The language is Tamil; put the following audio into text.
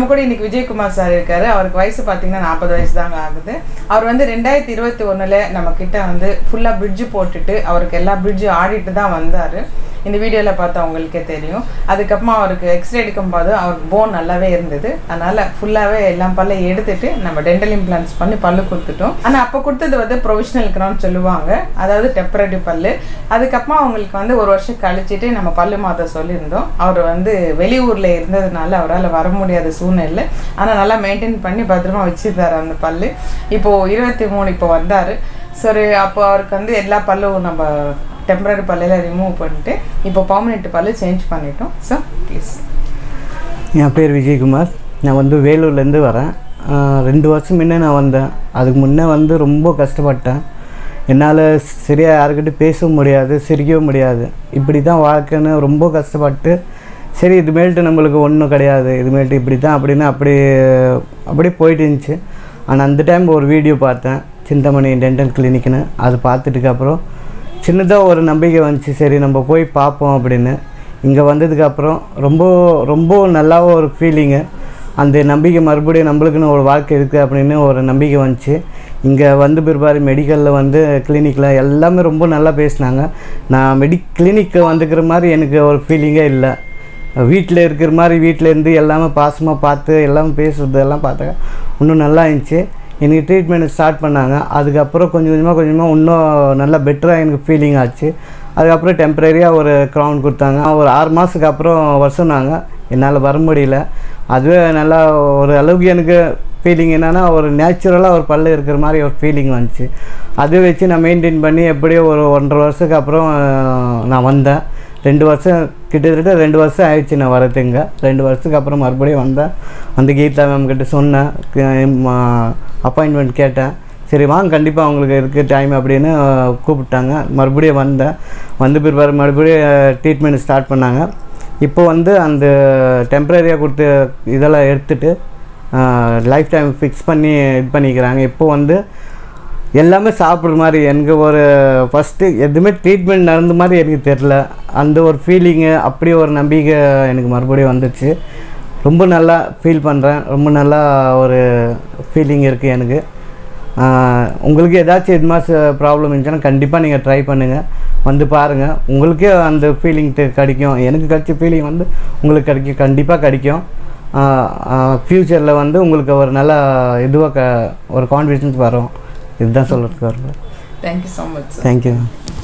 நம்ம கூட இன்னைக்கு விஜயகுமார் சார் இருக்காரு அவருக்கு வயசு பார்த்தீங்கன்னா நாற்பது வயசு தாங்க ஆகுது அவர் வந்து ரெண்டாயிரத்தி இருபத்தி ஒண்ணுல நம்ம கிட்ட வந்து ஃபுல்லா பிரிட்ஜ் போட்டுட்டு அவருக்கு எல்லா பிரிட்ஜ் ஆடிட்டு தான் வந்தாரு இந்த வீடியோவில் பார்த்தா உங்களுக்கே தெரியும் அதுக்கப்புறமா அவருக்கு எக்ஸ்ரே எடுக்கும்போது அவருக்கு போன் நல்லாவே இருந்தது அதனால ஃபுல்லாகவே எல்லாம் பல்லையும் எடுத்துட்டு நம்ம டென்டல் இம்ப்ளான்ஸ் பண்ணி பல்லு கொடுத்துட்டோம் ஆனால் அப்போ கொடுத்தது வந்து ப்ரொவிஷனல் கிரவுன் சொல்லுவாங்க அதாவது டெம்பரரி பல்லு அதுக்கப்புறமா அவங்களுக்கு வந்து ஒரு வருஷம் கழிச்சிட்டு நம்ம பல்லு மாற்ற சொல்லியிருந்தோம் அவர் வந்து வெளியூரில் இருந்ததுனால அவரால் வர முடியாத சூழ்நிலை ஆனால் நல்லா மெயின்டைன் பண்ணி பத்திரமா வச்சிருந்தாரு அந்த பல்லு இப்போது இருபத்தி மூணு இப்போ வந்தார் சரி அப்போ அவருக்கு வந்து எல்லா பல்லும் நம்ம டெம்பரரி பல்லையில் ரிமூவ் பண்ணிட்டு இப்போ பர்மனெண்ட் பல்லு சேஞ்ச் பண்ணிட்டோம் ஸோ ப்ளீஸ் என் பேர் விஜயகுமார் நான் வந்து வேலூர்லேருந்து வரேன் ஆஹ் ரெண்டு வருஷம் முன்னே நான் வந்தேன் அதுக்கு முன்னே வந்து ரொம்ப கஷ்டப்பட்டேன் என்னால் சரியாக யாருக்கிட்ட பேசவும் முடியாது சிரிக்கவும் முடியாது இப்படி தான் வாழ்க்கைன்னு ரொம்ப கஷ்டப்பட்டு சரி இதுமேல்ட்டு நம்மளுக்கு ஒன்றும் கிடையாது இதுமேல்ட்டு இப்படி தான் அப்படின்னு அப்படி அப்படியே போயிட்டு இருந்துச்சு ஆனால் அந்த டைம் ஒரு வீடியோ பார்த்தேன் சிந்தாமணி டென்டல் கிளினிக்னு அது பார்த்துட்டுக்கு அப்புறம் சின்னதாக ஒரு நம்பிக்கை வந்துச்சு சரி நம்ம போய் பார்ப்போம் அப்படின்னு இங்கே வந்ததுக்கப்புறம் ரொம்ப ரொம்ப நல்லா ஒரு ஃபீலிங்கு அந்த நம்பிக்கை மறுபடியும் நம்மளுக்குன்னு ஒரு வாழ்க்கை இருக்குது அப்படின்னு ஒரு நம்பிக்கை வந்துச்சு இங்கே வந்து பிற்பாடு மெடிக்கலில் வந்து கிளினிக்கில் எல்லாமே ரொம்ப நல்லா பேசினாங்க நான் மெடி கிளினிக்கு வந்துக்கிற மாதிரி எனக்கு ஒரு ஃபீலிங்கே இல்லை வீட்டில் இருக்கிற மாதிரி வீட்டில் இருந்து எல்லாமே பாசமாக பார்த்து எல்லாமே பேசுறது எல்லாம் பார்த்தாங்க இன்னும் நல்லா இருந்துச்சு எனக்கு ட்ரீட்மெண்ட் ஸ்டார்ட் பண்ணாங்க அதுக்கப்புறம் கொஞ்சம் கொஞ்சமாக கொஞ்சமாக இன்னும் நல்லா பெட்டராக எனக்கு ஃபீலிங் ஆச்சு அதுக்கப்புறம் டெம்பரரியாக ஒரு க்ரௌன் கொடுத்தாங்க ஒரு ஆறு மாதத்துக்கு அப்புறம் வர சொன்னாங்க என்னால் வர முடியல அதுவே நல்லா ஒரு அளவுக்கு எனக்கு ஃபீலிங் என்னென்னா ஒரு நேச்சுரலாக ஒரு பல்லு இருக்கிற மாதிரி ஒரு ஃபீலிங் வந்துச்சு அதை வச்சு நான் மெயின்டைன் பண்ணி எப்படியோ ஒரு ஒன்றரை வருஷத்துக்கு அப்புறம் அஹ், நான் வந்தேன் ரெண்டு வருஷம் கிட்டத்தட்ட ரெண்டு வருஷம் ஆயிடுச்சு நான் வரதுங்க ரெண்டு வருஷத்துக்கு அப்புறம் மறுபடியும் வந்தேன் வந்து கீதா மேம் கிட்ட சொன்னேன் அப்பாயின்மெண்ட் கேட்டேன் சரி வாங்க கண்டிப்பாக அவங்களுக்கு இருக்குது டைம் அப்படின்னு அஹ், கூப்பிட்டாங்க மறுபடியும் வந்தேன் வந்து பிற்பாடு மறுபடியும் ட்ரீட்மெண்ட் ஸ்டார்ட் பண்ணாங்க இப்போ வந்து அந்த டெம்பரரியாக கொடுத்த இதெல்லாம் எடுத்துட்டு லைஃப் டைம் ஃபிக்ஸ் பண்ணி இது பண்ணிக்கிறாங்க இப்போ வந்து எல்லாமே சாப்பிட்ற மாதிரி எனக்கு ஒரு ஃபஸ்ட்டு எதுவுமே ட்ரீட்மெண்ட் நடந்த மாதிரி எனக்கு தெரில அந்த ஒரு ஃபீலிங்கு அப்படி ஒரு நம்பிக்கை எனக்கு மறுபடியும் வந்துச்சு ரொம்ப நல்லா ஃபீல் பண்ணுறேன் ரொம்ப நல்லா ஒரு ஃபீலிங் இருக்குது எனக்கு ஆஹ் உங்களுக்கு ஏதாச்சும் இது மாதிரி ப்ராப்ளம் இருந்துச்சுன்னா கண்டிப்பாக நீங்கள் ட்ரை பண்ணுங்கள் வந்து பாருங்கள் உங்களுக்கே அந்த ஃபீலிங் கிடைக்கும் எனக்கு கிடைச்ச ஃபீலிங் வந்து உங்களுக்கு கிடைக்கும் கண்டிப்பாக கிடைக்கும் ஃப்யூச்சரில் வந்து உங்களுக்கு ஒரு நல்ல இதுவாக க ஒரு கான்ஃபிடன்ஸ் வரும் இதுதான் சொல்கிறதுக்கு வரும் thank you so much sir thank you